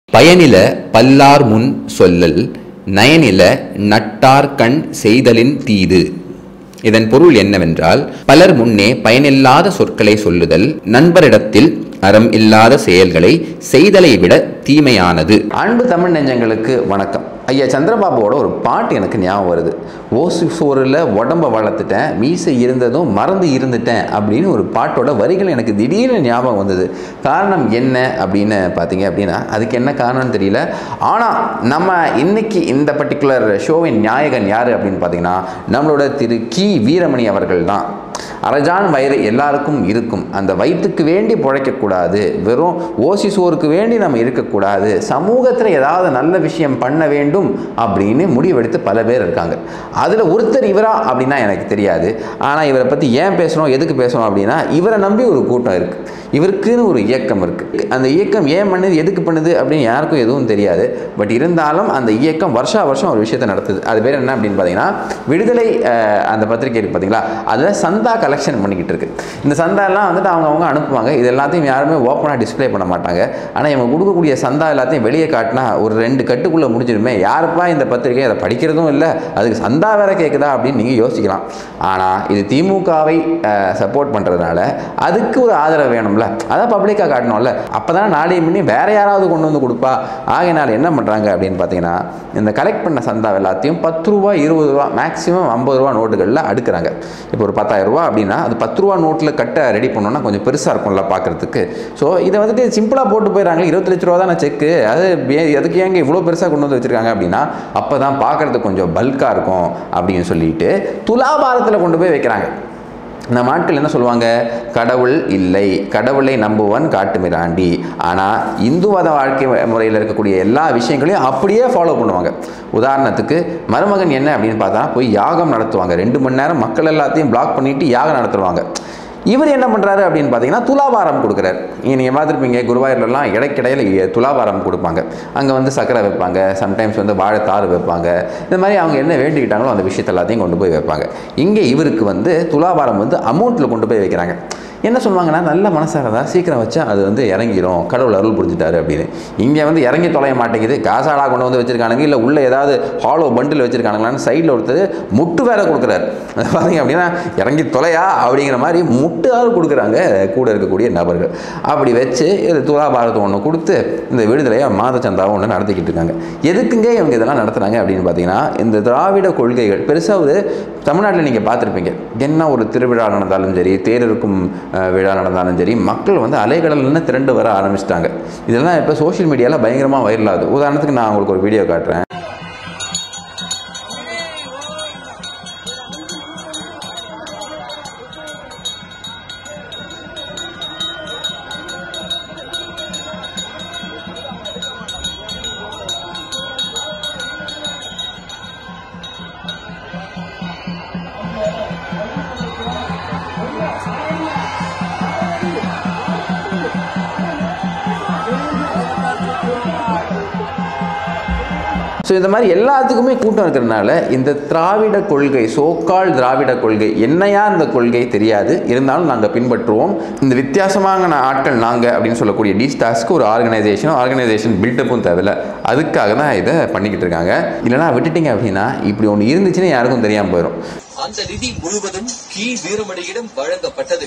பயனில பல்லார் முன் சொல்லல் நயனில நட்டார் கண் செய்தலின் தீது இதன் பொருள் என்னவென்றால் பலர் முன்னே பயனில்லாத சொற்களை சொல்லுதல் நண்பரிடத்தில் அறம் இல்லாத செயல்களை செய்தலை விட தீமையானது அன்பு தமிழ் நெஞ்சங்களுக்கு வணக்கம் ஐயா சந்திரபாபுவோட ஒரு பாட்டு எனக்கு ஞாபகம் வருது ஓசு சோறில் உடம்ப வளர்த்துட்டேன் மீசை இருந்ததும் மறந்து இருந்துட்டேன் அப்படின்னு ஒரு பாட்டோட வரிகள் எனக்கு திடீர்னு ஞாபகம் வந்தது காரணம் என்ன அப்படின்னு பார்த்தீங்க அப்படின்னா அதுக்கு என்ன காரணம்னு தெரியல ஆனால் நம்ம இன்னைக்கு இந்த பர்டிகுலர் ஷோவின் நாயகன் யார் அப்படின்னு பார்த்தீங்கன்னா நம்மளோட திரு கி வீரமணி அவர்கள் தான் அரஜான் வயிறு எல்லாருக்கும் இருக்கும் அந்த வயிற்றுக்கு வேண்டி பிழைக்கக்கூடாது வெறும் ஓசி சோறுக்கு வேண்டி நம்ம இருக்கக்கூடாது சமூகத்தில் ஏதாவது நல்ல விஷயம் பண்ண வேண்டும் அப்படின்னு முடிவெடுத்து பல பேர் இருக்காங்க அதில் ஒருத்தர் இவரா அப்படின்னா எனக்கு தெரியாது ஆனால் இவரை பற்றி ஏன் பேசுகிறோம் எதுக்கு பேசுகிறோம் அப்படின்னா இவரை நம்பி ஒரு கூட்டம் இருக்குது இவருக்குன்னு ஒரு இயக்கம் இருக்குது அந்த இயக்கம் ஏன் பண்ணுது எதுக்கு பண்ணுது அப்படின்னு யாருக்கும் எதுவும் தெரியாது பட் இருந்தாலும் அந்த இயக்கம் வருஷா வருஷம் ஒரு விஷயத்தை நடத்துது அது பேர் என்ன அப்படின்னு பார்த்தீங்கன்னா விடுதலை அஹ், அந்த பத்திரிகை இருக்குது பார்த்தீங்களா அதில் சந்தா கலெக்ஷன் பண்ணிக்கிட்டு இருக்கு இந்த சந்தாலாம் வந்துட்டு அவங்க அவங்க அனுப்புவாங்க இது எல்லாத்தையும் யாருமே ஓப்பனாக டிஸ்ப்ளே பண்ண மாட்டாங்க ஆனால் இவங்க கொடுக்கக்கூடிய சந்தா எல்லாத்தையும் வெளியே காட்டினா ஒரு ரெண்டு கட்டுக்குள்ளே முடிஞ்சிருமே யாருப்பா இந்த பத்திரிகை அதை படிக்கிறதும் இல்லை அதுக்கு சந்தா வேற கேட்குதா அப்படின்னு நீங்கள் யோசிக்கலாம் ஆனால் இது திமுகவை சப்போர்ட் பண்ணுறதுனால அதுக்கு ஒரு ஆதரவு வேணும்ல அதை பப்ளிக்காக காட்டணும்ல அப்போ தான் நாளைய முன்னே வேற யாராவது கொண்டு வந்து கொடுப்பா ஆகையினால என்ன பண்ணுறாங்க அப்படின்னு பார்த்தீங்கன்னா இந்த கலெக்ட் பண்ண சந்தா எல்லாத்தையும் பத்து ரூபா இருபது ரூபா மேக்ஸிமம் ஐம்பது ரூபா நோட்டுகளில் அடுக்குறாங்க இப்போ ஒரு பத்தாயிரம் ரூபா அப்படின்னா அது பத்து ரூபா நோட்டில் கட்ட ரெடி பண்ணோம்னா கொஞ்சம் பெருசாக இருக்கும்ல பார்க்குறதுக்கு ஸோ இதை வந்துட்டு சிம்பிளாக போட்டு போயிடறாங்க இருபத்தி லட்ச ரூபா தானே செக்கு அது ஏ- எதுக்கு ஏங்க இவ்வளோ பெருசாக கொண்டு வந்து வச்சுருக்காங்க அப்படின்னா அப்போ தான் பார்க்குறதுக்கு கொஞ்சம் பல்காக இருக்கும் அப்படின்னு சொல்லிட்டு துலாபாரத்தில் கொண்டு போய் வைக்கிறாங்க நம்ம ஆட்கள் என்ன சொல்லுவாங்க கடவுள் இல்லை கடவுளை நம்புவன் காட்டுமிராண்டி ஆனால் இந்துவாத வாழ்க்கை முறையில் இருக்கக்கூடிய எல்லா விஷயங்களையும் அப்படியே ஃபாலோ பண்ணுவாங்க உதாரணத்துக்கு மருமகன் என்ன அப்படின்னு பார்த்தா போய் யாகம் நடத்துவாங்க ரெண்டு மணி நேரம் மக்கள் எல்லாத்தையும் பிளாக் பண்ணிட்டு யாகம் நடத்துவாங்க இவர் என்ன பண்ணுறாரு அப்படின்னு பார்த்தீங்கன்னா துலாபாரம் கொடுக்குறாரு நீங்கள் பார்த்துருப்பீங்க குருவாயூர்லலாம் இடைக்கிடையில் துலாபாரம் கொடுப்பாங்க அங்கே வந்து சக்கரை வைப்பாங்க சம்டைம்ஸ் வந்து வாழைத்தாறு வைப்பாங்க இந்த மாதிரி அவங்க என்ன வேண்டிக்கிட்டாங்களோ அந்த விஷயத்தை எல்லாத்தையும் கொண்டு போய் வைப்பாங்க இங்கே இவருக்கு வந்து துலாபாரம் வந்து அமௌண்ட்டில் கொண்டு போய் வைக்கிறாங்க என்ன சொல்லுவாங்கன்னா நல்ல மனசாக இருந்தால் சீக்கிரம் வச்சா அது வந்து இறங்கிரும் கடவுள் அருள் புரிஞ்சுட்டாரு அப்படின்னு இங்கே வந்து இறங்கி தொலைய மாட்டேங்குது காசாடா கொண்டு வந்து வச்சிருக்கானுங்க இல்லை உள்ள ஏதாவது ஹாலோ பண்டில் வச்சிருக்கானுங்களான்னு சைடில் ஒருத்தர் முட்டு வேற கொடுக்குறாரு அது பார்த்தீங்க அப்படின்னா இறங்கி தொலையா அப்படிங்கிற மாதிரி முட்டாவது கொடுக்குறாங்க கூட இருக்கக்கூடிய நபர்கள் அப்படி வச்சு இது துலாபாரத்தை ஒன்று கொடுத்து இந்த விடுதலையை மாத சந்தாவை ஒன்று நடத்திக்கிட்டு இருக்காங்க எதுக்குங்க இவங்க இதெல்லாம் நடத்துனாங்க அப்படின்னு பார்த்தீங்கன்னா இந்த திராவிட கொள்கைகள் பெருசாக ஒரு தமிழ்நாட்டில் நீங்கள் பார்த்துருப்பீங்க என்ன ஒரு திருவிழா நடந்தாலும் சரி தேர் இருக்கும் அஹ், விழா நடந்தாலும் சரி மக்கள் வந்து அலைகடல்னு திரண்டு வர ஆரம்பிச்சிட்டாங்க இதெல்லாம் இப்போ சோஷியல் மீடியாவில் பயங்கரமாக வைரல் ஆகுது உதாரணத்துக்கு நான் உங்களுக்கு ஒரு வீடியோ காட்டுறேன் ஸோ இந்த மாதிரி எல்லாத்துக்குமே கூட்டம் இருக்கிறதுனால இந்த திராவிட கொள்கை சோக்கால் திராவிட கொள்கை என்னையா இந்த கொள்கை தெரியாது இருந்தாலும் நாங்கள் பின்பற்றுவோம் இந்த வித்தியாசமான ஆட்கள் நாங்கள் அப்படின்னு சொல்லக்கூடிய டி ஸ்டாஸ்க்கு ஒரு ஆர்கனைசேஷனும் ஆர்கனைசேஷன் பில்டப்பும் தேவையில்ல அதுக்காக தான் இதை பண்ணிக்கிட்டு இருக்காங்க இல்லைனா விட்டுட்டீங்க அப்படின்னா இப்படி ஒன்று இருந்துச்சுன்னு யாருக்கும் தெரியாமல் போயிடும் அந்த நிதி முழுவதும் கி வீரமணியிடம் வழங்கப்பட்டது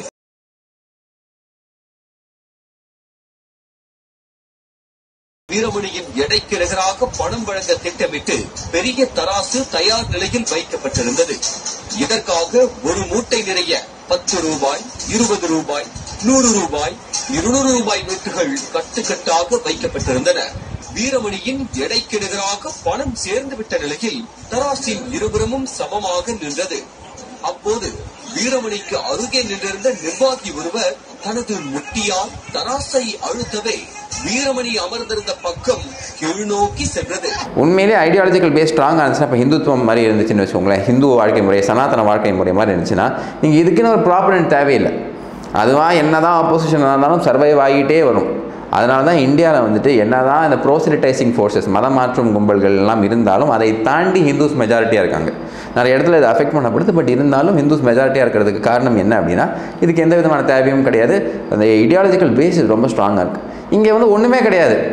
வீரமணியின் எடைக்கு நிகராக பணம் வழங்க திட்டமிட்டு பெரிய தராசு தயார் நிலையில் வைக்கப்பட்டிருந்தது இதற்காக ஒரு மூட்டை நிறைய பத்து ரூபாய் இருபது ரூபாய் நூறு ரூபாய் இருநூறு ரூபாய் நோட்டுகள் கட்டுக்கட்டாக வைக்கப்பட்டிருந்தன வீரமணியின் எடைக்கு நிகராக பணம் சேர்ந்துவிட்ட நிலையில் தராசின் இருபுறமும் சமமாக நின்றது அப்போது வீரமணிக்கு அருகே நின்றிருந்த நிர்வாகி ஒருவர் தனது முட்டியால் தராசை அழுத்தவே வீரமணி அமர்ந்திருந்த பக்கம் கீழ்நோக்கி சென்றது உண்மையிலே ஐடியாலஜிக்கல் பேஸ் ஸ்ட்ராங்காக இருந்துச்சுன்னா இப்போ ஹிந்துத்துவம் மாதிரி இருந்துச்சுன்னு வச்சுக்கோங்களேன் ஹிந்து வாழ்க்கை முறை சனாதன வாழ்க்கை முறை மாதிரி இருந்துச்சுன்னா நீங்கள் இதுக்குன்னு ஒரு ப்ராப்பர்ட் தேவையில்லை அதுவாக என்ன தான் ஆப்போசிஷன் இருந்தாலும் சர்வைவ் ஆகிட்டே வரும் அதனால தான் இந்தியாவில் வந்துட்டு என்ன தான் இந்த ப்ரோசிலிட்டைசிங் ஃபோர்ஸஸ் மதம் மாற்றும் கும்பல்கள் எல்லாம் இருந்தாலும் அதை தாண்டி ஹிந்துஸ் மெஜாரிட்டியாக இருக்காங்க நிறைய இடத்துல இது அஃபெக்ட் பண்ணப்படுது பட் இருந்தாலும் ஹிந்துஸ் மெஜாரிட்டியாக இருக்கிறதுக்கு காரணம் என்ன அப்படின்னா இதுக்கு எந்த விதமான தேவையும் கிடையாது அந்த ஐடியாலஜிக்கல் பேஸ் ரொம்ப ஸ்ட்ராங்காக இருக்குது இங்கே வந்து ஒன்றுமே கிடையாது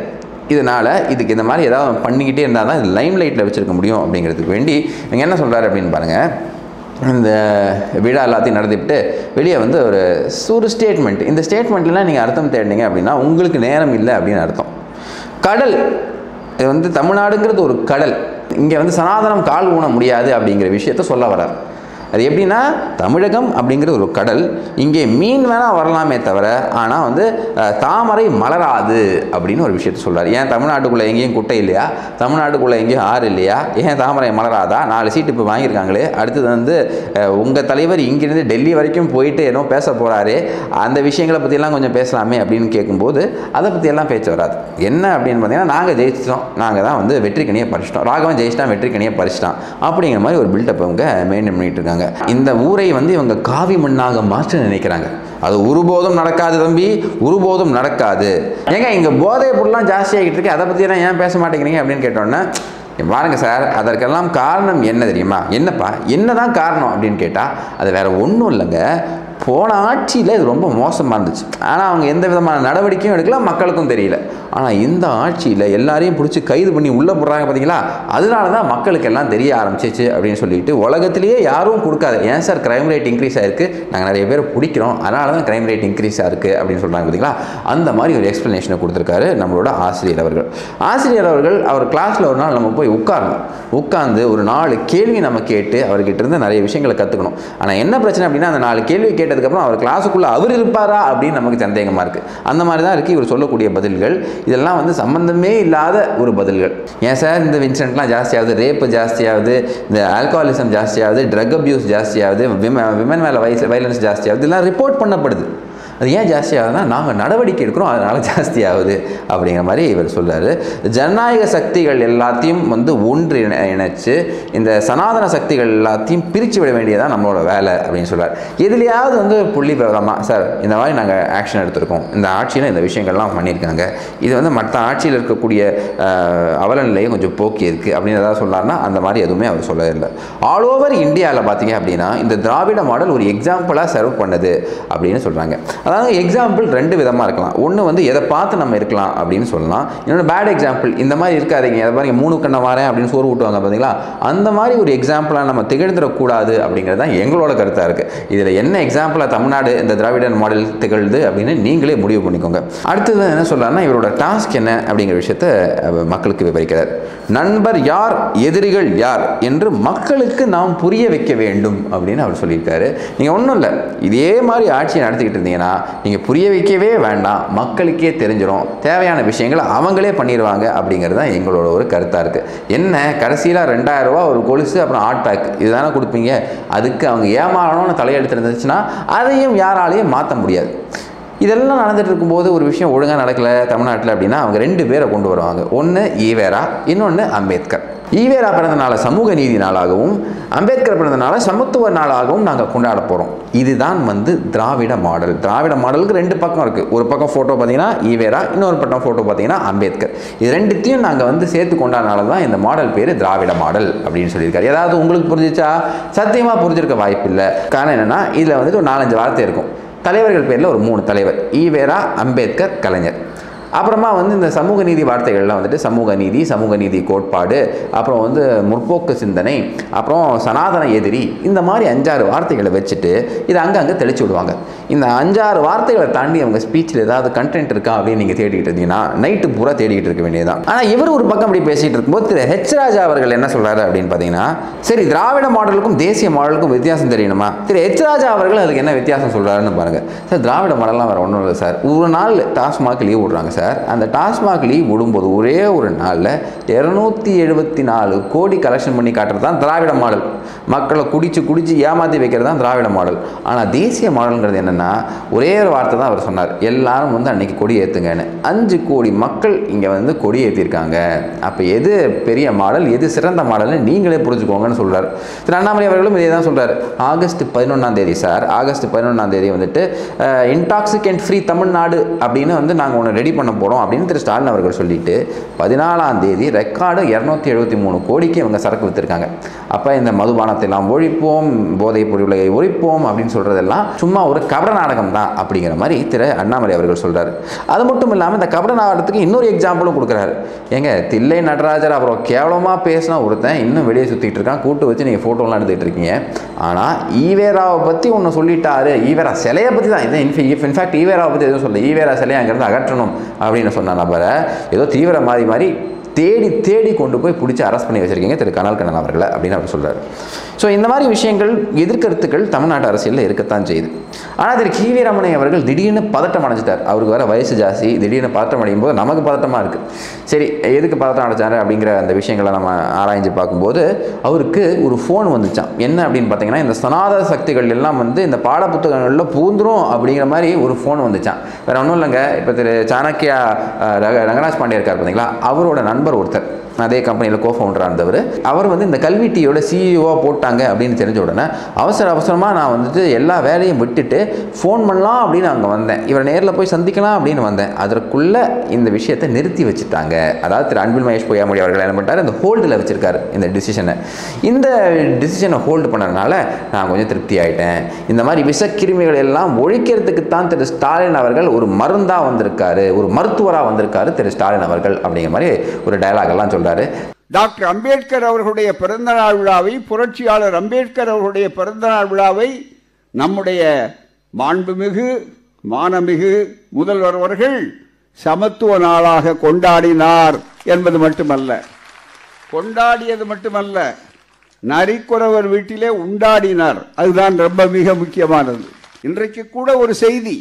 இதனால் இதுக்கு இந்த மாதிரி ஏதாவது பண்ணிக்கிட்டே இருந்தால் தான் இது லைம் லைட்டில் வச்சுருக்க முடியும் அப்படிங்கிறதுக்கு வேண்டி இவங்க என்ன சொல்கிறாரு அப்படின்னு பாருங்கள் இந்த விழா எல்லாத்தையும் நடத்திவிட்டு வெளியே வந்து ஒரு ஒரு ஸ்டேட்மெண்ட் இந்த ஸ்டேட்மெண்ட்லாம் நீங்கள் அர்த்தம் தேடினீங்க அப்படின்னா உங்களுக்கு நேரம் இல்லை அப்படின்னு அர்த்தம் கடல் இது வந்து தமிழ்நாடுங்கிறது ஒரு கடல் இங்கே வந்து சனாதனம் கால் ஊன முடியாது அப்படிங்கிற விஷயத்த சொல்ல வரார் அது எப்படின்னா தமிழகம் அப்படிங்கிற ஒரு கடல் இங்கே மீன் வேணால் வரலாமே தவிர ஆனால் வந்து அஹ், தாமரை மலராது அப்படின்னு ஒரு விஷயத்த சொல்றார் ஏன் தமிழ்நாட்டுக்குள்ளே எங்கேயும் குட்டை இல்லையா தமிழ்நாட்டுக்குள்ளே எங்கேயும் ஆறு இல்லையா ஏன் தாமரை மலராதா நாலு சீட்டு இப்போ வாங்கியிருக்காங்களே அடுத்தது வந்து உங்கள் தலைவர் இங்கிருந்து டெல்லி வரைக்கும் போயிட்டு ஏதோ பேச போகிறாரு அந்த விஷயங்களை பற்றியெல்லாம் கொஞ்சம் பேசலாமே அப்படின்னு கேட்கும்போது அதை பற்றியெல்லாம் பேச்சு வராது என்ன அப்படின்னு பார்த்தீங்கன்னா நாங்கள் ஜெயிச்சிட்டோம் நாங்கள் தான் வந்து வெற்றிக்கனியை பறிச்சிட்டோம் ராகவன் ஜெயிச்சிட்டான் வெற்றிக்கனியை பறிச்சிட்டான் அப்படிங்கிற மாதிரி ஒரு பில்டப் அவங்க மெயின்டைன் பண்ணிட்டு இருக்காங்க இந்த ஊரை வந்து இவங்க காவி மண்ணாக மாற்ற நினைக்கிறாங்க அது ஒருபோதும் நடக்காது தம்பி ஒருபோதும் நடக்காது ஏங்க இங்கே போதைப் பொருள்லாம் ஜாஸ்தியாகிட்டு இருக்கு அதை பற்றியெல்லாம் ஏன் பேச மாட்டேங்கிறீங்க அப்படின்னு கேட்டோன்னே இங்க பாருங்க சார் அதற்கெல்லாம் காரணம் என்ன தெரியுமா என்னப்பா என்னதான் காரணம் அப்படின்னு கேட்டால் அது வேற ஒன்றும் இல்லைங்க போன ஆட்சியில் இது ரொம்ப மோசமாக இருந்துச்சு ஆனால் அவங்க எந்த விதமான நடவடிக்கையும் எடுக்கல மக்களுக்கும் தெரியல ஆனால் இந்த ஆட்சியில் எல்லாரையும் பிடிச்சி கைது பண்ணி உள்ளே போடுறாங்க பார்த்தீங்களா அதனால தான் மக்களுக்கு எல்லாம் தெரிய ஆரம்பிச்சிச்சு அப்படின்னு சொல்லிட்டு உலகத்திலேயே யாரும் கொடுக்காது ஏன் சார் கிரைம் ரேட் இன்க்ரீஸ் ஆயிருக்கு நாங்கள் நிறைய பேர் பிடிக்கிறோம் அதனால தான் கிரைம் ரேட் இன்க்ரீஸ் ஆயிருக்கு அப்படின்னு சொல்கிறாங்க பார்த்தீங்களா அந்த மாதிரி ஒரு எக்ஸ்ப்ளனேஷனை கொடுத்துருக்காரு நம்மளோட ஆசிரியர் அவர்கள் ஆசிரியர் அவர்கள் அவர் கிளாஸில் ஒரு நாள் நம்ம போய் உட்காரணும் உட்காந்து ஒரு நாலு கேள்வி நம்ம கேட்டு அவர்கிட்ட இருந்து நிறைய விஷயங்களை கற்றுக்கணும் ஆனால் என்ன பிரச்சனை அப்படின்னா அந்த நாலு கேள்வி கேட்டதுக்கப்புறம் அவர் கிளாஸுக்குள்ளே அவர் இருப்பாரா அப்படின்னு நமக்கு சந்தேகமாக இருக்குது அந்த மாதிரி தான் இருக்குது இவர் சொல்லக்கூடிய பதில்கள் இதெல்லாம் வந்து சம்பந்தமே இல்லாத ஒரு பதில்கள் ஏன் சார் இந்த இன்சிடென்ட்லாம் ஜாஸ்தியாகுது ரேப்பு ஜாஸ்தியாகுது இந்த ஆல்கஹாலிசம் ஜாஸ்தியாகுது ட்ரக் அப்யூஸ் ஜாஸ்தியாகுது விம விமன் மேலே வயசு வைலன்ஸ் ஜாஸ்தியாகுது இதெல்லாம் ரிப்போர்ட் பண்ணப்படுது அது ஏன் ஜாஸ்தி ஆகுதுன்னா நாங்கள் நடவடிக்கை எடுக்கிறோம் அதனால் ஜாஸ்தி ஆகுது அப்படிங்கிற மாதிரி இவர் சொல்றாரு ஜனநாயக சக்திகள் எல்லாத்தையும் வந்து ஒன்று இணை- இணைச்சு இந்த சனாதன சக்திகள் எல்லாத்தையும் பிரித்து விட வேண்டியதான் நம்மளோட வேலை அப்படின்னு சொல்றாரு எதுலையாவது வந்து புள்ளி விவரமாக சார் இந்த மாதிரி நாங்கள் ஆக்ஷன் எடுத்திருக்கோம் இந்த ஆட்சியில் இந்த விஷயங்கள்லாம் பண்ணியிருக்காங்க இது வந்து மற்ற ஆட்சியில் இருக்கக்கூடிய அஹ், அவலநிலையை கொஞ்சம் போக்கி இருக்குது அப்படின்னு ஏதாவது சொன்னார்னா அந்த மாதிரி எதுவுமே அவர் சொல்லவே இல்லை ஆல் ஓவர் இந்தியாவில் பார்த்தீங்க அப்படின்னா இந்த திராவிட மாடல் ஒரு எக்ஸாம்பிளாக சர்வ் பண்ணுது அப்படின்னு சொல்கிறாங்க அதாவது எக்ஸாம்பிள் ரெண்டு விதமாக இருக்கலாம் ஒன்று வந்து எதை பார்த்து நம்ம இருக்கலாம் அப்படின்னு சொல்லலாம் இன்னொன்று பேட் எக்ஸாம்பிள் இந்த மாதிரி இருக்காதீங்க எதை பாருங்க மூணு கண்ணை வரேன் அப்படின்னு சோறு ஊட்டுவாங்க பார்த்தீங்களா அந்த மாதிரி ஒரு எக்ஸாம்பிளாக நம்ம திகழ்ந்துடக்கூடாது அப்படிங்கிறது தான் எங்களோட கருத்தாக இருக்குது இதில் என்ன எக்ஸாம்பிளாக தமிழ்நாடு இந்த திராவிடன் மாடல் திகழ்து அப்படின்னு நீங்களே முடிவு பண்ணிக்கோங்க அடுத்தது என்ன சொல்லலாம்னா இவரோட டாஸ்க் என்ன அப்படிங்கிற விஷயத்த அஹ், மக்களுக்கு விவரிக்கிறார் நண்பர் யார் எதிரிகள் யார் என்று மக்களுக்கு நாம் புரிய வைக்க வேண்டும் அப்படின்னு அவர் சொல்லியிருக்காரு நீங்கள் ஒன்றும் இல்லை இதே மாதிரி ஆட்சியை நடத்திக்கிட்டு இருந்தீங்கன்னா நீங்கள் புரிய வைக்கவே வேண்டாம் மக்களுக்கே தெரிஞ்சிடும் தேவையான விஷயங்களை அவங்களே பண்ணிடுவாங்க அப்படிங்கிறது தான் எங்களோட ஒரு கருத்தாக இருக்குது என்ன கடைசியில் ரெண்டாயிரம் ரூபா ஒரு கொலுசு அப்புறம் ஹாட் பேக் இதுதானே கொடுப்பீங்க அதுக்கு அவங்க ஏமாறணும்னு தலையெடுத்து இருந்துச்சுன்னா அதையும் யாராலையும் மாற்ற முடியாது இதெல்லாம் நடந்துட்டு இருக்கும்போது ஒரு விஷயம் ஒழுங்காக நடக்கல தமிழ்நாட்டில் அப்படின்னா அவங்க ரெண்டு பேரை கொண்டு வருவாங்க ஒன்று ஈவேரா இன்னொன்று அம்பேத்கர் ஈவேரா பிறந்த நாளை சமூக நீதி நாளாகவும் அம்பேத்கர் பிறந்த நாளை சமத்துவ நாளாகவும் நாங்கள் கொண்டாட போகிறோம் இதுதான் வந்து திராவிட மாடல் திராவிட மாடலுக்கு ரெண்டு பக்கம் இருக்குது ஒரு பக்கம் ஃபோட்டோ பார்த்தீங்கன்னா ஈவேரா இன்னொரு பக்கம் ஃபோட்டோ பார்த்தீங்கன்னா அம்பேத்கர் இது ரெண்டுத்தையும் நாங்கள் வந்து சேர்த்து கொண்டாடினால தான் இந்த மாடல் பேர் திராவிட மாடல் அப்படின்னு சொல்லியிருக்காரு ஏதாவது உங்களுக்கு புரிஞ்சிச்சா சத்தியமாக புரிஞ்சிருக்க வாய்ப்பு இல்லை காரணம் என்னென்னா இதில் வந்துட்டு ஒரு நாலஞ்சு வார்த்தை இருக்கும் தலைவர்கள் பேரில் ஒரு மூணு தலைவர் ஈவேரா அம்பேத்கர் கலைஞர் அப்புறமா வந்து இந்த சமூக நீதி வார்த்தைகள்லாம் வந்துட்டு சமூக நீதி சமூக நீதி கோட்பாடு அப்புறம் வந்து முற்போக்கு சிந்தனை அப்புறம் சனாதன எதிரி இந்த மாதிரி அஞ்சாறு வார்த்தைகளை வச்சுட்டு இதை அங்கங்கே தெளிச்சு விடுவாங்க இந்த அஞ்சாறு வார்த்தைகளை தாண்டி அவங்க ஸ்பீச்சில் ஏதாவது கண்டென்ட் இருக்கா அப்படின்னு நீங்கள் தேடிட்டு இருந்தீங்கன்னா நைட்டு பூரா தேடிட்டு இருக்க வேண்டியதுதான் ஆனால் இவர் ஒரு பக்கம் இப்படி பேசிட்டு இருக்கும்போது திரு ஹெச் ராஜா அவர்கள் என்ன சொல்றாரு அப்படின்னு பார்த்தீங்கன்னா சரி திராவிட மாடலுக்கும் தேசிய மாடலுக்கும் வித்தியாசம் தெரியணுமா திரு ஹெச் ராஜா அவர்கள் அதுக்கு என்ன வித்தியாசம் சொல்றாருன்னு பாருங்க சார் திராவிட மாடல்லாம் வேற ஒன்றும் இல்லை சார் ஒரு நாள் டாஸ்மாக் லீவ் விடுறாங்க சார் அந்த டாஸ்மாக் லீவ் விடும்போது ஒரே ஒரு நாளில் இரநூத்தி எழுபத்தி நாலு கோடி கலெக்ஷன் பண்ணி காட்டுறது தான் திராவிட மாடல் மக்களை குடிச்சு குடிச்சு ஏமாற்றி வைக்கிறது தான் திராவிட மாடல் ஆனால் தேசிய மாடல்ங்கிறது என்னென்னா ஒரே ஒரு வார்த்தை தான் அவர் சொன்னார் எல்லாரும் வந்து அன்னைக்கு கொடி ஏற்றுங்கன்னு அஞ்சு கோடி மக்கள் இங்கே வந்து கொடி ஏற்றிருக்காங்க அப்போ எது பெரிய மாடல் எது சிறந்த மாடல்னு நீங்களே புரிஞ்சுக்கோங்கன்னு சொல்றாரு திரு அண்ணாமலை அவர்களும் இதே தான் சொல்றாரு ஆகஸ்ட் பதினொன்றாம் தேதி சார் ஆகஸ்ட் பதினொன்றாம் தேதி வந்துட்டு இன்டாக்சிகேண்ட் ஃப்ரீ தமிழ்நாடு அப்படின்னு வந்து நாங்கள் ஒன்று ரெடி பண்ண பண்ண போகிறோம் அப்படின்னு திரு ஸ்டாலின் அவர்கள் சொல்லிட்டு பதினாலாம் தேதி ரெக்கார்டு இரநூத்தி எழுபத்தி மூணு கோடிக்கு இவங்க சரக்கு விற்றுருக்காங்க அப்போ இந்த மதுபானத்தை எல்லாம் ஒழிப்போம் போதைப் பொருளை ஒழிப்போம் அப்படின்னு சொல்கிறதெல்லாம் சும்மா ஒரு கபட நாடகம் தான் அப்படிங்கிற மாதிரி திரு அண்ணாமலை அவர்கள் சொல்கிறார் அது மட்டும் இல்லாமல் இந்த கபட நாடகத்துக்கு இன்னொரு எக்ஸாம்பிளும் கொடுக்குறாரு ஏங்க தில்லை நடராஜர் அப்புறம் கேவலமாக பேசினா ஒருத்தன் இன்னும் வெளியே சுற்றிட்டு இருக்கான் கூட்டு வச்சு நீங்கள் ஃபோட்டோலாம் எடுத்துகிட்டு இருக்கீங்க ஆனால் ஈவேராவை பற்றி ஒன்று சொல்லிட்டாரு ஈவேரா சிலையை பற்றி தான் இதை இன்ஃபேக்ட் ஈவேராவை பற்றி எதுவும் சொல்லல ஈவேரா சிலையை அங்கேருந்து அகற்றணும் அப்படின்னு சொன்ன நபரை ஏதோ தீவிர மாதிரி மாதிரி தேடி தேடி கொண்டு போய் பிடிச்சி அரெஸ்ட் பண்ணி வச்சிருக்கீங்க திரு கனல் கண்ணன் அவர்களை அப்படின்னு அவர் சொல்றாரு ஸோ இந்த மாதிரி விஷயங்கள் எதிர்கருத்துக்கள் தமிழ்நாட்டு அரசியலில் இருக்கத்தான் செய்யுது ஆனால் திரு கி வீரமணி அவர்கள் திடீர்னு பதட்டம் அடைஞ்சிட்டார் அவருக்கு வேற வயசு ஜாஸ்தி திடீர்னு பதட்டம் அடையும் போது நமக்கு பதட்டமாக இருக்குது சரி எதுக்கு பதட்டம் அடைச்சாரு அப்படிங்கிற அந்த விஷயங்களை நம்ம ஆராய்ஞ்சு பார்க்கும்போது அவருக்கு ஒரு ஃபோன் வந்துச்சான் என்ன அப்படின்னு பார்த்தீங்கன்னா இந்த சனாதன சக்திகள் எல்லாம் வந்து இந்த பாடப்புத்தகங்களில் பூந்துரும் அப்படிங்கிற மாதிரி ஒரு ஃபோன் வந்துச்சான் வேற ஒன்றும் இல்லைங்க இப்போ திரு சாணக்கியா அஹ், ரக- ரங்கராஜ் பாண்டியா இருக்கார் பார்த்தீங்களா அவரோட நண்பர் ஒருத்தர் அதே கம்பெனியில் கோ ஃபவுண்டராக இருந்தவர் அவர் வந்து இந்த கல்வி டீயோட சிஇஓவாக போட்டாங்க அப்படின்னு தெரிஞ்ச உடனே அவசர அவசரமாக நான் வந்துட்டு எல்லா வேலையும் விட்டுட்டு ஃபோன் பண்ணலாம் அப்படின்னு அங்கே வந்தேன் இவரை நேரில் போய் சந்திக்கலாம் அப்படின்னு வந்தேன் அதற்குள்ளே இந்த விஷயத்தை நிறுத்தி வச்சுட்டாங்க அதாவது திரு அன்பில் மகேஷ் பொய்யாமொழி அவர்கள் என்ன பண்ணிட்டாரு இந்த ஹோல்டில் வச்சிருக்காரு இந்த டிசிஷனை இந்த டிசிஷனை ஹோல்டு பண்ணதுனால நான் கொஞ்சம் திருப்தி ஆயிட்டேன் இந்த மாதிரி விஷக்கிருமிகள் எல்லாம் ஒழிக்கிறதுக்கு தான் திரு ஸ்டாலின் அவர்கள் ஒரு மருந்தாக வந்திருக்காரு ஒரு மருத்துவராக வந்திருக்காரு திரு ஸ்டாலின் அவர்கள் அப்படிங்கிற மாதிரி ஒரு டயலாக் எல்லாம் சொல்றாரு டாக்டர் அம்பேத்கர் அவர்களுடைய பிறந்தநாள் விழாவை புரட்சியாளர் அம்பேத்கர் அவர்களுடைய பிறந்தநாள் விழாவை நம்முடைய மாண்புமிகு மானமிகு முதல்வர் அவர்கள் சமத்துவ நாளாக கொண்டாடினார் என்பது மட்டுமல்ல கொண்டாடியது மட்டுமல்ல நரிக்குறவர் வீட்டிலே உண்டாடினார் அதுதான் ரொம்ப மிக முக்கியமானது இன்றைக்கு கூட ஒரு செய்தி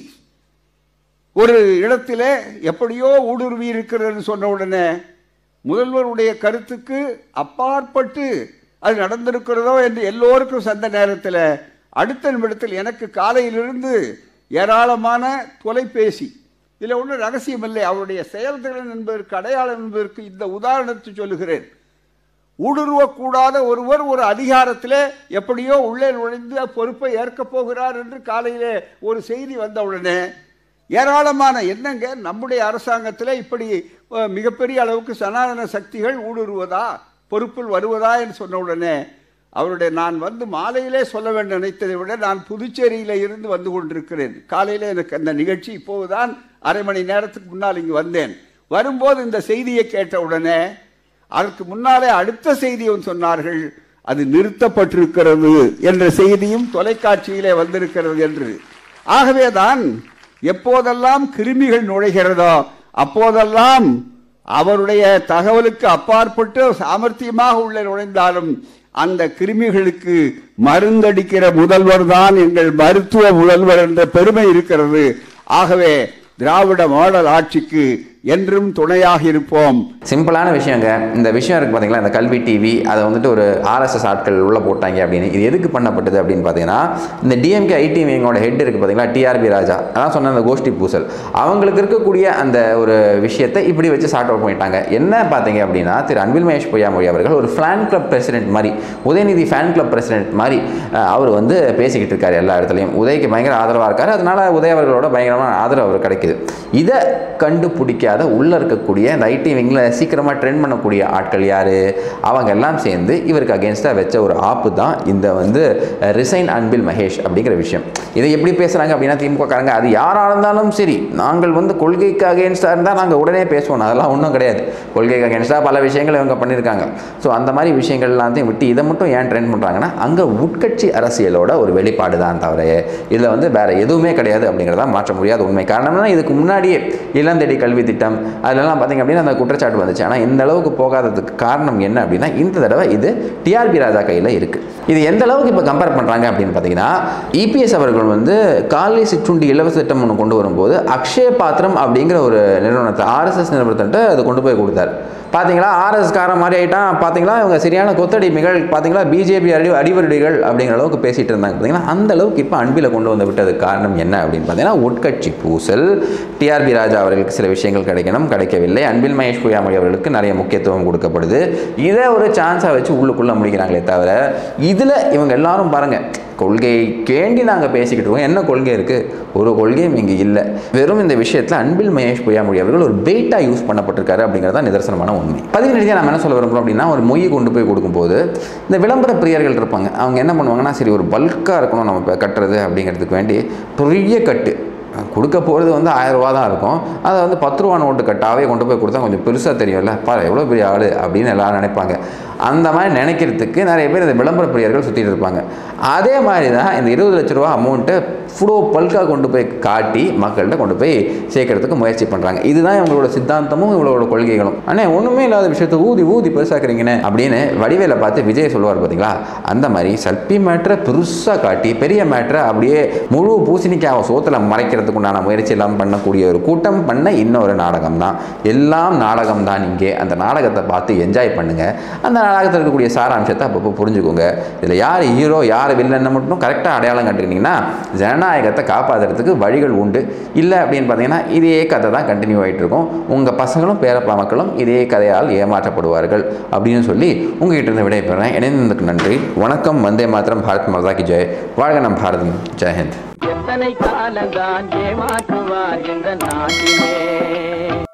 ஒரு இடத்திலே எப்படியோ ஊடுருவி இருக்கிறது சொன்ன உடனே முதல்வருடைய கருத்துக்கு அப்பாற்பட்டு அது நடந்திருக்கிறதோ என்று எல்லோருக்கும் சந்த நேரத்தில் அடுத்த நிமிடத்தில் எனக்கு காலையிலிருந்து ஏராளமான தொலைபேசி இதில் ஒன்றும் ரகசியம் இல்லை அவருடைய செயல்திறன் என்பதற்கு அடையாளம் என்பதற்கு இந்த உதாரணத்தை சொல்லுகிறேன் ஊடுருவக்கூடாத ஒருவர் ஒரு அதிகாரத்திலே எப்படியோ உள்ளே நுழைந்து பொறுப்பை ஏற்கப் போகிறார் என்று காலையிலே ஒரு செய்தி வந்தவுடனே ஏராளமான என்னங்க நம்முடைய அரசாங்கத்தில் இப்படி அஹ், மிகப்பெரிய அளவுக்கு சனாதன சக்திகள் ஊடுருவதா பொறுப்பில் வருவதா என்று சொன்ன உடனே அவருடைய நான் வந்து மாலையிலே சொல்ல வேண்டும் நினைத்ததை விட நான் புதுச்சேரியில இருந்து வந்து கொண்டிருக்கிறேன் காலையில எனக்கு அந்த நிகழ்ச்சி இப்போதுதான் அரை மணி நேரத்துக்கு முன்னால் இங்கு வந்தேன் வரும்போது இந்த செய்தியை கேட்ட உடனே அதற்கு முன்னாலே அடுத்த செய்தியும் சொன்னார்கள் அது நிறுத்தப்பட்டிருக்கிறது என்ற செய்தியும் தொலைக்காட்சியிலே வந்திருக்கிறது என்று ஆகவேதான் எப்போதெல்லாம் கிருமிகள் நுழைகிறதோ அப்போதெல்லாம் அவருடைய தகவலுக்கு அப்பாற்பட்டு சாமர்த்தியமாக உள்ளே நுழைந்தாலும் அந்த கிருமிகளுக்கு மருந்தடிக்கிற முதல்வர் தான் எங்கள் மருத்துவ முதல்வர் என்ற பெருமை இருக்கிறது ஆகவே திராவிட மாடல் ஆட்சிக்கு என்றும் துணையாக இருப்போம் சிம்பிளான விஷயங்க இந்த விஷயம் இருக்கு பார்த்தீங்களா இந்த கல்வி டிவி அதை வந்துட்டு ஒரு ஆர்எஸ்எஸ் ஆட்கள் உள்ளே போட்டாங்க அப்படின்னு இது எதுக்கு பண்ணப்பட்டது அப்படின்னு பார்த்தீங்கன்னா இந்த டிஎம்கே ஐடி விங்கோட ஹெட் இருக்கு பார்த்தீங்களா டிஆர்பி ராஜா அதான் சொன்ன அந்த கோஷ்டி பூசல் அவங்களுக்கு இருக்கக்கூடிய அந்த ஒரு விஷயத்தை இப்படி வச்சு சார்ட் அவுட் பண்ணிட்டாங்க என்ன பார்த்தீங்க அப்படின்னா திரு அன்பில் மகேஷ் பொய்யாமொழி அவர்கள் ஒரு ஃபேன் கிளப் பிரசிடென்ட் மாதிரி உதயநிதி ஃபேன் கிளப் பிரசிடென்ட் மாதிரி அஹ், அவர் வந்து பேசிக்கிட்டு இருக்காரு எல்லா இடத்துலையும் உதய்க்கு பயங்கர ஆதரவாக இருக்காரு அதனால உதய அவர்களோட பயங்கரமான ஆதரவு அவர் கிடைக்குது இதை கண்டுபிடிக்காத உள்ள இருக்கக்கூடிய இந்த ஐடி விங்கில் சீக்கிரமாக ட்ரெண்ட் பண்ணக்கூடிய ஆட்கள் யார் அவங்க எல்லாம் சேர்ந்து இவருக்கு அகேன்ஸ்டாக வச்ச ஒரு ஆப்பு தான் இந்த வந்து ரிசைன் அன்பில் மகேஷ் அப்படிங்கிற விஷயம் இதை எப்படி பேசுகிறாங்க அப்படின்னா திமுக காரங்க அது யாராக இருந்தாலும் சரி நாங்கள் வந்து கொள்கைக்கு அகேன்ஸ்டாக இருந்தால் நாங்கள் உடனே பேசுவோம் அதெல்லாம் ஒன்றும் கிடையாது கொள்கைக்கு அகேன்ஸ்டாக பல விஷயங்கள் இவங்க பண்ணியிருக்காங்க ஸோ அந்த மாதிரி விஷயங்கள் எல்லாத்தையும் விட்டு இதை மட்டும் ஏன் ட்ரெண்ட் பண்ணுறாங்கன்னா அங்கே உட்கட்சி அரசியலோட ஒரு வெளிப்பாடு தான் தவிர இதில் வந்து வேற எதுவுமே கிடையாது அப்படிங்கிறதா மாற்ற முடியாத உண்மை காரணம்னா இதுக்கு முன்னாடியே இளந்தடி கல்வி திட்டம் அதெல்லாம் பார்த்தீங்க அப்படின்னா அந்த குற்றச்சாட்டு வந்துச்சு ஆனால் இந்த அளவுக்கு போகாததுக்கு காரணம் என்ன அப்படின்னா இந்த தடவை இது டிஆர்பி ராஜா கையில் இருக்குது இது எந்த அளவுக்கு இப்போ கம்பேர் பண்ணுறாங்க அப்படின்னு பார்த்தீங்கன்னா இபிஎஸ் அவர்கள் வந்து காலை சிற்றுண்டி இலவச திட்டம் ஒன்று கொண்டு வரும்போது அக்ஷய பாத்திரம் அப்படிங்கிற ஒரு நிறுவனத்தை ஆர்எஸ்எஸ் நிறுவனத்திட்ட அது கொண்டு போய் கொடுத்தாரு பார்த்தீங்களா ஆர்எஸ் காரன் மாதிரி ஆயிட்டான் பார்த்தீங்களா இவங்க சரியான கொத்தடிமைகள் பார்த்தீங்களா பிஜேபி அடி அடிவருடிகள் அப்படிங்கிற அளவுக்கு பேசிட்டு இருந்தாங்க பார்த்தீங்கன்னா அந்த அளவுக்கு இப்போ அன்பில் கொண்டு வந்து விட்டதுக்கு காரணம் என்ன அப்படின்னு பார்த்தீங்கன்னா உட்கட்சி பூசல் டிஆர்பி ராஜா அவர்களுக்கு சில விஷயங்கள் கிடைக்கணும் கிடைக்கவில்லை அன்பில் மகேஷ் பொய்யாமொழி அவர்களுக்கு நிறைய முக்கியத்துவம் கொடுக்கப்படுது இதை ஒரு சான்ஸாக வச்சு உள்ளுக்குள்ளே முடிக்கிறாங்களே தவிர இதில் இவங்க எல்லாரும் பாருங்கள் கொள்கையை கேண்டி நாங்கள் பேசிக்கிட்டு இருக்கோம் என்ன கொள்கை இருக்குது ஒரு கொள்கையும் இங்கே இல்லை வெறும் இந்த விஷயத்தில் அன்பில் மகேஷ் பொய்யாமொழி அவர்கள் ஒரு பெயிட்டாக யூஸ் பண்ணப்பட்டிருக்காரு அப்படிங்கிறத நிதர்சனமான உண்மை பதிவு ரீதியாக நம்ம என்ன சொல்ல விரும்புகிறோம் அப்படின்னா ஒரு மொய் கொண்டு போய் கொடுக்கும்போது இந்த விளம்பர பிரியர்கள் இருப்பாங்க அவங்க என்ன பண்ணுவாங்கன்னா சரி ஒரு பல்காக இருக்கணும் நம்ம இப்போ கட்டுறது அப்படிங்கிறதுக்கு வேண்டி பெரிய கட்டு கொடுக்க போகிறது வந்து ஆயிரம் ரூபா தான் இருக்கும் அதை வந்து பத்து ரூபா நோட்டு கட்டாவே கொண்டு போய் கொடுத்தா கொஞ்சம் பெருசாக தெரியும்ல பாரு எவ்வளோ பெரிய ஆள் அப்படின்னு எல்லாரும் நினைப்பாங்க அந்த மாதிரி நினைக்கிறதுக்கு நிறைய பேர் இந்த விளம்பர பிரியர்கள் சுற்றிட்டு இருப்பாங்க அதே மாதிரி தான் இந்த இருபது லட்ச ரூபா அமௌண்ட்டை ஃபுடோ பல்காக கொண்டு போய் காட்டி மக்கள்கிட்ட கொண்டு போய் சேர்க்கறதுக்கு முயற்சி பண்ணுறாங்க இதுதான் இவங்களோட சித்தாந்தமும் இவங்களோட கொள்கைகளும் ஆனால் ஒன்றுமே இல்லாத விஷயத்தை ஊதி ஊதி பெருசாக்குறீங்கன்னு அப்படின்னு வடிவேல பார்த்து விஜய் சொல்லுவார் பார்த்தீங்களா அந்த மாதிரி சல்பி மேட்ரை பெருசாக காட்டி பெரிய மேட்ரை அப்படியே முழு பூசணிக்காவை சோத்தில் மறைக்கிறதுக்கு உண்டான முயற்சி எல்லாம் பண்ணக்கூடிய ஒரு கூட்டம் பண்ண இன்னொரு நாடகம் தான் எல்லாம் நாடகம் தான் இங்கே அந்த நாடகத்தை பார்த்து என்ஜாய் பண்ணுங்க அந்த நாடகத்தில் இருக்கக்கூடிய சாராம்சத்தை அப்பப்போ புரிஞ்சுக்கோங்க இதில் யார் ஹீரோ யார் வில்லன்னு மட்டும் கரெக்டாக அடையாளம் கண்டுக்கிட்டிங்கன்னா ஜனநாயகத்தை காப்பாற்றுறதுக்கு வழிகள் உண்டு இல்லை அப்படின்னு பார்த்தீங்கன்னா இதே கதை தான் கண்டினியூ ஆகிட்டு இருக்கும் உங்கள் பசங்களும் பேரப்பா மக்களும் இதே கதையால் ஏமாற்றப்படுவார்கள் அப்படின்னு சொல்லி உங்ககிட்ட இருந்து விடைபெறேன் இணைந்ததுக்கு நன்றி வணக்கம் வந்தே மாத்திரம் பாரத் மாதா கி ஜெய் வாழ்க நம் பாரதம் ஜெயஹிந்த் எத்தனை காலந்தான் ஏமாற்றுவார் இந்த நாட்டிலே